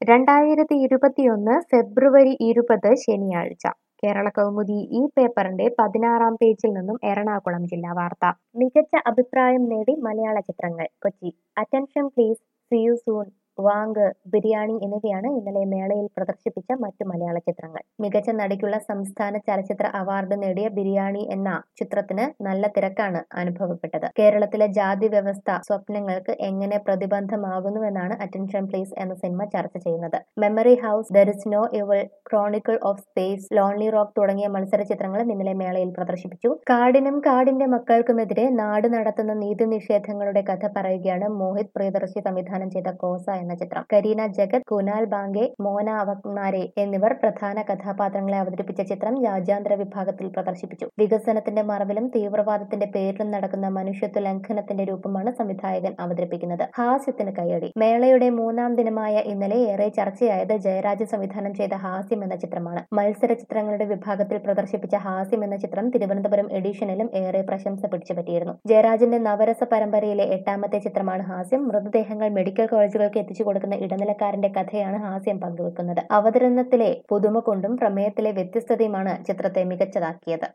രണ്ടായിരത്തി ഇരുപത്തിയൊന്ന് ഫെബ്രുവരി ഇരുപത് ശനിയാഴ്ച കേരള കൗമുദി ഈ പേപ്പറിന്റെ പതിനാറാം പേജിൽ നിന്നും എറണാകുളം ജില്ലാ വാർത്ത മികച്ച അഭിപ്രായം നേടി മലയാള ചിത്രങ്ങൾ Kochi attention please C U soon Vaanku biryani എന്നിവയാണ് ഇന്നലെ മേളയിൽ പ്രദർശിപ്പിച്ച മറ്റു മലയാള ചിത്രങ്ങൾ മികച്ച നടിക്കുള്ള സംസ്ഥാന ചലച്ചിത്ര അവാർഡ് നേടിയ ബിരിയാണി എന്ന ചിത്രത്തിന് നല്ല തിരക്കാണ് അനുഭവപ്പെട്ടത് കേരളത്തിലെ ജാതി വ്യവസ്ഥ സ്വപ്നങ്ങൾക്ക് എങ്ങനെ പ്രതിബന്ധമാകുന്നുവെന്നാണ് അറ്റൻഷൻ പ്ലീസ് എന്ന സിനിമ ചർച്ച ചെയ്യുന്നത് memory house there is no evil chronicle of space lonely rock തുടങ്ങിയ മത്സര ചിത്രങ്ങളും ഇന്നലെ മേളയിൽ പ്രദർശിപ്പിച്ചു കാടിനും കാടിന്റെ മക്കൾക്കുമെതിരെ നാട് നടത്തുന്ന നീതി നിഷേധങ്ങളുടെ കഥ പറയുകയാണ് മോഹിത് പ്രിയദർശി സംവിധാനം ചെയ്ത കോസ എന്ന ചിത്രം കരീന ജഗത് കുനാൽ ബാങ്കെ മോന അവക്നാരെ എന്നിവർ പ്രധാന കഥാപാത്രങ്ങളെ അവതരിപ്പിച്ച ചിത്രം രാജ്യാന്തര വിഭാഗത്തിൽ പ്രദർശിപ്പിച്ചു വികസനത്തിന്റെ മറവിലും തീവ്രവാദത്തിന്റെ പേരിലും നടക്കുന്ന മനുഷ്യത്വ ലംഘനത്തിന്റെ രൂപമാണ് സംവിധായകൻ അവതരിപ്പിക്കുന്നത് ഹാസ്യത്തിന് കൈയടി മേളയുടെ മൂന്നാം ദിനമായ ഇന്നലെ ഏറെ ചർച്ചയായത് ജയരാജ് സംവിധാനം ചെയ്ത ഹാസ്യം എന്ന ചിത്രമാണ് മത്സര ചിത്രങ്ങളുടെ വിഭാഗത്തിൽ പ്രദർശിപ്പിച്ച ഹാസ്യം എന്ന ചിത്രം തിരുവനന്തപുരം എഡിഷനിലും ഏറെ പ്രശംസ പിടിച്ചുപറ്റിയിരുന്നു ജയരാജന്റെ നവരസ പരമ്പരയിലെ എട്ടാമത്തെ ചിത്രമാണ് ഹാസ്യം മൃതദേഹങ്ങൾ മെഡിക്കൽ കോളേജുകൾക്ക് എത്തിച്ചു കൊടുക്കുന്ന ഇടനിലക്കാരന്റെ കഥയാണ് ഹാസ്യം പങ്കുവെക്കുന്നത് അവതരണത്തിലെ പുതുമ കൊണ്ടും പ്രമേയത്തിലെ വ്യത്യസ്തതയുമാണ് ചിത്രത്തെ മികച്ചതാക്കിയത്